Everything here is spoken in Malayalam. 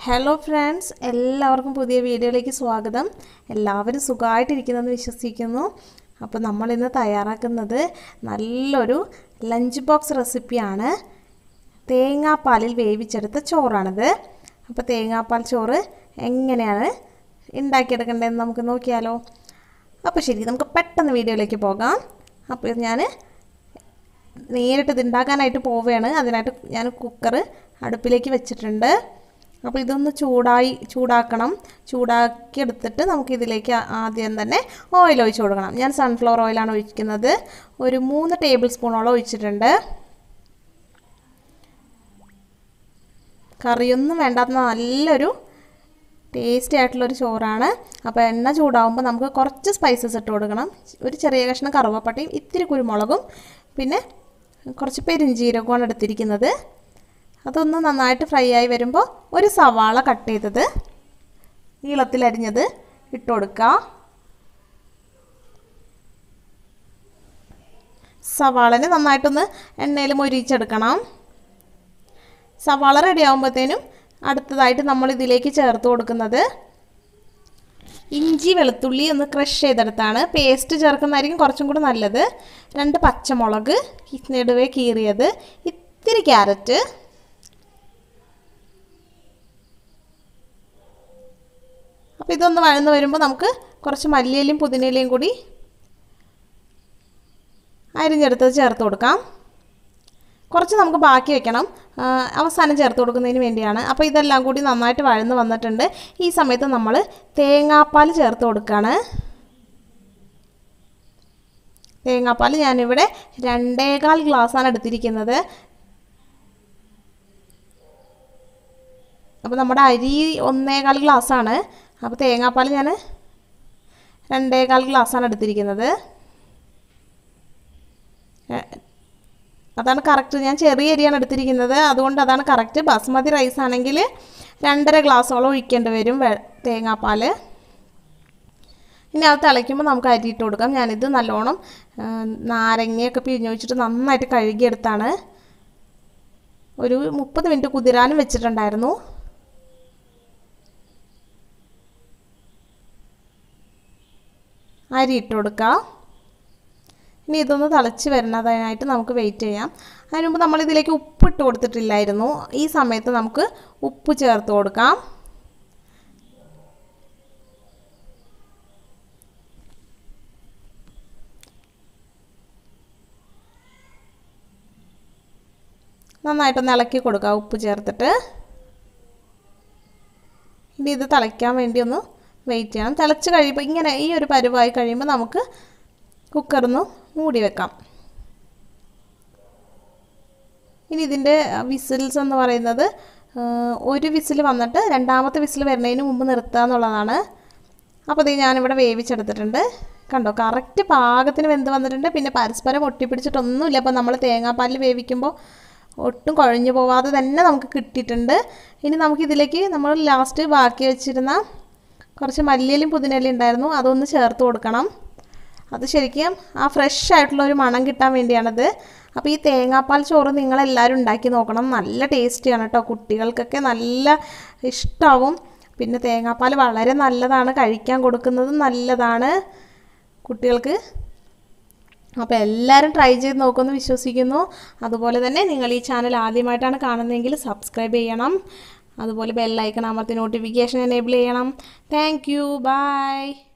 ഹലോ ഫ്രണ്ട്സ് എല്ലാവർക്കും പുതിയ വീഡിയോയിലേക്ക് സ്വാഗതം എല്ലാവരും സുഖമായിട്ടിരിക്കുന്നെന്ന് വിശ്വസിക്കുന്നു അപ്പോൾ നമ്മൾ ഇന്ന് തയ്യാറാക്കുന്നത് നല്ലൊരു ലഞ്ച് ബോക്സ് റെസിപ്പിയാണ് തേങ്ങാപ്പാലിൽ വേവിച്ചെടുത്ത ചോറാണിത് അപ്പോൾ തേങ്ങാപ്പാൽ ചോറ് എങ്ങനെയാണ് ഉണ്ടാക്കിയെടുക്കേണ്ടതെന്ന് നമുക്ക് നോക്കിയാലോ അപ്പോൾ ശരി നമുക്ക് പെട്ടെന്ന് വീഡിയോയിലേക്ക് പോകാം അപ്പോൾ ഞാൻ നേരിട്ട് ഇത് ഉണ്ടാക്കാനായിട്ട് പോവുകയാണ് അതിനായിട്ട് ഞാൻ കുക്കർ അടുപ്പിലേക്ക് വെച്ചിട്ടുണ്ട് അപ്പോൾ ഇതൊന്ന് ചൂടായി ചൂടാക്കണം ചൂടാക്കി എടുത്തിട്ട് നമുക്ക് ഇതിലേക്ക് ആദ്യം തന്നെ ഓയിൽ ഒഴിച്ച് കൊടുക്കണം ഞാൻ സൺഫ്ലവർ ഓയിലാണ് ഒഴിക്കുന്നത് ഒരു മൂന്ന് ടേബിൾ സ്പൂണോളം ഒഴിച്ചിട്ടുണ്ട് കറിയൊന്നും വേണ്ടാത്ത നല്ലൊരു ടേസ്റ്റി ആയിട്ടുള്ളൊരു ചോറാണ് അപ്പോൾ എണ്ണ ചൂടാവുമ്പോൾ നമുക്ക് കുറച്ച് സ്പൈസസ് ഇട്ട് കൊടുക്കണം ഒരു ചെറിയ കഷ്ണം കറുവപ്പട്ടയും ഇത്തിരി കുരുമുളകും പിന്നെ കുറച്ച് പെരിഞ്ചീരകമാണ് എടുത്തിരിക്കുന്നത് അതൊന്ന് നന്നായിട്ട് ഫ്രൈ ആയി വരുമ്പോൾ ഒരു സവാള കട്ട് ചെയ്തത് നീളത്തിലരിഞ്ഞത് ഇട്ട് കൊടുക്കുക സവാളനെ നന്നായിട്ടൊന്ന് എണ്ണയിൽ മൊരിച്ചെടുക്കണം സവാള റെഡി ആകുമ്പോഴത്തേനും അടുത്തതായിട്ട് നമ്മൾ ഇതിലേക്ക് ചേർത്ത് കൊടുക്കുന്നത് ഇഞ്ചി വെളുത്തുള്ളി ഒന്ന് ക്രഷ് ചെയ്തെടുത്താണ് പേസ്റ്റ് ചേർക്കുന്നതായിരിക്കും കുറച്ചും കൂടി നല്ലത് രണ്ട് പച്ചമുളക് നെടുവേ കീറിയത് ഇത്തിരി ക്യാരറ്റ് അപ്പോൾ ഇതൊന്ന് വഴന്ന് വരുമ്പോൾ നമുക്ക് കുറച്ച് മല്ലിയിലയും പുതിനയിലയും കൂടി അരിഞ്ഞെടുത്തത് ചേർത്ത് കൊടുക്കാം കുറച്ച് നമുക്ക് ബാക്കി വെക്കണം അവസാനം ചേർത്ത് കൊടുക്കുന്നതിന് വേണ്ടിയാണ് അപ്പോൾ ഇതെല്ലാം കൂടി നന്നായിട്ട് വഴന്ന് വന്നിട്ടുണ്ട് ഈ സമയത്ത് നമ്മൾ തേങ്ങാപ്പാൽ ചേർത്ത് കൊടുക്കുകയാണ് തേങ്ങാപ്പാൽ ഞാനിവിടെ രണ്ടേകാൽ ഗ്ലാസ്സാണ് എടുത്തിരിക്കുന്നത് അപ്പോൾ നമ്മുടെ അരി ഒന്നേകാൽ ഗ്ലാസ്സാണ് അപ്പോൾ തേങ്ങാപ്പാൽ ഞാൻ രണ്ടേകാൽ ഗ്ലാസ്സാണ് എടുത്തിരിക്കുന്നത് അതാണ് കറക്റ്റ് ഞാൻ ചെറിയ അരിയാണ് എടുത്തിരിക്കുന്നത് അതുകൊണ്ട് അതാണ് കറക്റ്റ് ബസ്മതി റൈസ് ആണെങ്കിൽ രണ്ടര ഗ്ലാസ്സോളം ഒഴിക്കേണ്ടി വരും തേങ്ങാപ്പാൽ ഇനി അത് തിളയ്ക്കുമ്പോൾ നമുക്ക് അരി ഇട്ട് കൊടുക്കാം ഞാനിത് നല്ലോണം നാരങ്ങയൊക്കെ പിഴിഞ്ഞ് വെച്ചിട്ട് നന്നായിട്ട് കഴുകിയെടുത്താണ് ഒരു മുപ്പത് മിനിറ്റ് കുതിരാനും വെച്ചിട്ടുണ്ടായിരുന്നു അരി ഇട്ട് കൊടുക്കുക ഇനി ഇതൊന്ന് തിളച്ച് വരുന്നതിനായിട്ട് നമുക്ക് വെയിറ്റ് ചെയ്യാം അതിന് മുമ്പ് നമ്മൾ ഇതിലേക്ക് ഉപ്പ് ഇട്ട് കൊടുത്തിട്ടില്ലായിരുന്നു ഈ സമയത്ത് നമുക്ക് ഉപ്പ് ചേർത്ത് കൊടുക്കാം നന്നായിട്ടൊന്ന് ഇളക്കി കൊടുക്കുക ഉപ്പ് ചേർത്തിട്ട് ഇനി ഇത് തിളയ്ക്കാൻ വേണ്ടി ഒന്ന് വെയിറ്റ് ചെയ്യണം തിളച്ച് കഴിയുമ്പോൾ ഇങ്ങനെ ഈ ഒരു പരുവായി കഴിയുമ്പോൾ നമുക്ക് കുക്കറൊന്ന് മൂടി വെക്കാം ഇനി ഇതിൻ്റെ വിസിൽസ് എന്ന് പറയുന്നത് ഒരു വിസിൽ വന്നിട്ട് രണ്ടാമത്തെ വിസിൽ വരുന്നതിന് മുമ്പ് നിർത്തുക എന്നുള്ളതാണ് അപ്പോൾ ഇത് ഞാനിവിടെ വേവിച്ചെടുത്തിട്ടുണ്ട് കണ്ടോ കറക്റ്റ് പാകത്തിന് വെന്ത് വന്നിട്ടുണ്ട് പിന്നെ പരസ്പരം ഒട്ടിപ്പിടിച്ചിട്ടൊന്നുമില്ല അപ്പോൾ നമ്മൾ തേങ്ങാപ്പാലിൽ വേവിക്കുമ്പോൾ ഒട്ടും കുഴഞ്ഞു പോവാതെ തന്നെ നമുക്ക് കിട്ടിയിട്ടുണ്ട് ഇനി നമുക്കിതിലേക്ക് നമ്മൾ ലാസ്റ്റ് ബാക്കി വെച്ചിരുന്ന കുറച്ച് മല്ലിയിലും പുതിനയിലും ഉണ്ടായിരുന്നു അതൊന്ന് ചേർത്ത് കൊടുക്കണം അത് ശരിക്കും ആ ഫ്രഷ് ആയിട്ടുള്ള ഒരു മണം കിട്ടാൻ വേണ്ടിയാണത് അപ്പോൾ ഈ തേങ്ങാപ്പാൽ ചോറ് നിങ്ങളെല്ലാവരും ഉണ്ടാക്കി നോക്കണം നല്ല ടേസ്റ്റിയാണ് കേട്ടോ കുട്ടികൾക്കൊക്കെ നല്ല ഇഷ്ടമാവും പിന്നെ തേങ്ങാപ്പാൽ വളരെ നല്ലതാണ് കഴിക്കാൻ കൊടുക്കുന്നതും നല്ലതാണ് കുട്ടികൾക്ക് അപ്പോൾ എല്ലാവരും ട്രൈ ചെയ്ത് നോക്കുമെന്ന് വിശ്വസിക്കുന്നു അതുപോലെ തന്നെ നിങ്ങൾ ഈ ചാനൽ ആദ്യമായിട്ടാണ് കാണുന്നതെങ്കിൽ സബ്സ്ക്രൈബ് ചെയ്യണം അതുപോലെ ബെല്ലൈക്കൺ അമർത്തി നോട്ടിഫിക്കേഷൻ എനേബിൾ ചെയ്യണം താങ്ക് യു ബൈ